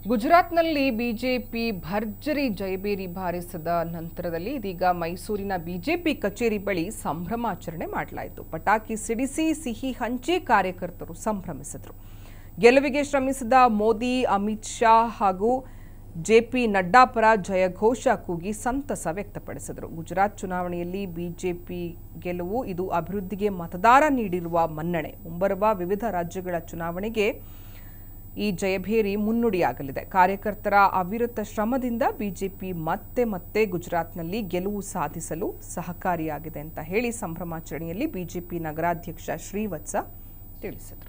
ಗುಜರಾತ್ನಲ್ಲಿ ಬಿಜೆಪಿ ಭರ್ಜರಿ ಜಯಬೇರಿ ಬಾರಿಸಿದ ನಂತರದಲ್ಲಿ ಇದೀಗ ಮೈಸೂರಿನ ಬಿಜೆಪಿ ಕಚೇರಿ ಬಳಿ ಸಂಭ್ರಮಾಚರಣೆ ಮಾಡಲಾಯಿತು ಪಟಾಕಿ ಸಿಡಿಸಿ ಸಿಹಿ ಹಂಚಿ ಕಾರ್ಯಕರ್ತರು ಸಂಭ್ರಮಿಸಿದರು ಗೆಲುವಿಗೆ ಶ್ರಮಿಸಿದ ಮೋದಿ ಅಮಿತ್ ಶಾ ಹಾಗೂ ಜೆಪಿ ನಡ್ಡಾ ಪರ ಜಯಘೋಷ ಕೂಗಿ ಸಂತಸ ವ್ಯಕ್ತಪಡಿಸಿದರು ಗುಜರಾತ್ ಚುನಾವಣೆಯಲ್ಲಿ ಬಿಜೆಪಿ ಗೆಲುವು ಇದು ಅಭಿವೃದ್ಧಿಗೆ ಮತದಾರ ನೀಡಿರುವ ಮನ್ನಣೆ ಮುಂಬರುವ ವಿವಿಧ ರಾಜ್ಯಗಳ ಚುನಾವಣೆಗೆ ಈ ಜಯಭೇರಿ ಮುನ್ನುಡಿಯಾಗಲಿದೆ ಕಾರ್ಯಕರ್ತರ ಅವಿರತ ಶ್ರಮದಿಂದ ಬಿಜೆಪಿ ಮತ್ತೆ ಮತ್ತೆ ಗುಜರಾತ್ನಲ್ಲಿ ಗೆಲುವು ಸಾಧಿಸಲು ಸಹಕಾರಿಯಾಗಿದೆ ಅಂತ ಹೇಳಿ ಸಂಭ್ರಮಾಚರಣೆಯಲ್ಲಿ ಬಿಜೆಪಿ ನಗರಾಧ್ಯಕ್ಷ ಶ್ರೀವತ್ಸ ತಿಳಿಸಿದರು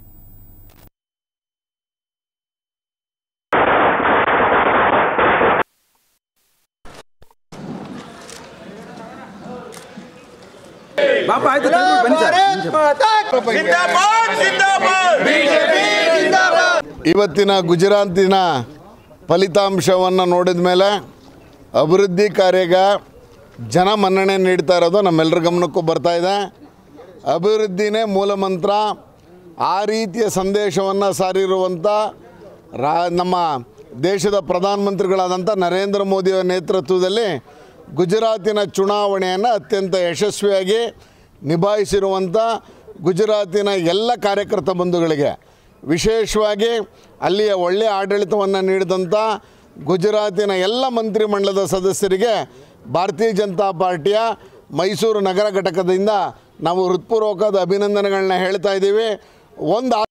ಪಾಪ ಆಯ್ತು ತಗೊಂಡು ಬನ್ನಿ ಸರ್ जिंदाबाद जिंदाबाद ಇವತ್ತಿನ ಗುಜರಾತಿನ ಫಲಿತಾಂಶವನ್ನು ನೋಡಿದ ಮೇಲೆ ಅಭಿವೃದ್ಧಿ ಕಾರ್ಯಗ ಜನ ಮನ್ನಣೆ ನೀಡ್ತಾ ಇರೋದು ನಮ್ಮೆಲ್ಲರ ಗಮನಕ್ಕೂ ಬರ್ತಾ ಇದೆ ಅಭಿವೃದ್ಧಿನೇ ಮೂಲ ಮಂತ್ರ ಆ ರೀತಿಯ ಸಂದೇಶವನ್ನು ಸಾರಿರುವಂಥ ರಾ ನಮ್ಮ ದೇಶದ ಪ್ರಧಾನಮಂತ್ರಿಗಳಾದಂಥ ನರೇಂದ್ರ ಮೋದಿಯವರ ನೇತೃತ್ವದಲ್ಲಿ ಗುಜರಾತಿನ ಚುನಾವಣೆಯನ್ನು ಅತ್ಯಂತ ಯಶಸ್ವಿಯಾಗಿ ನಿಭಾಯಿಸಿರುವಂಥ ಗುಜರಾತಿನ ಎಲ್ಲ ಕಾರ್ಯಕರ್ತ ಬಂಧುಗಳಿಗೆ ವಿಶೇಷವಾಗಿ ಅಲ್ಲಿಯ ಒಳ್ಳೆಯ ಆಡಳಿತವನ್ನು ನೀಡಿದಂಥ ಗುಜರಾತಿನ ಎಲ್ಲ ಮಂತ್ರಿಮಂಡಲದ ಸದಸ್ಯರಿಗೆ ಭಾರತೀಯ ಜನತಾ ಪಾರ್ಟಿಯ ಮೈಸೂರು ನಗರ ಘಟಕದಿಂದ ನಾವು ಹೃತ್ಪೂರ್ವಕವಾದ ಅಭಿನಂದನೆಗಳನ್ನ ಹೇಳ್ತಾ ಇದ್ದೀವಿ ಒಂದು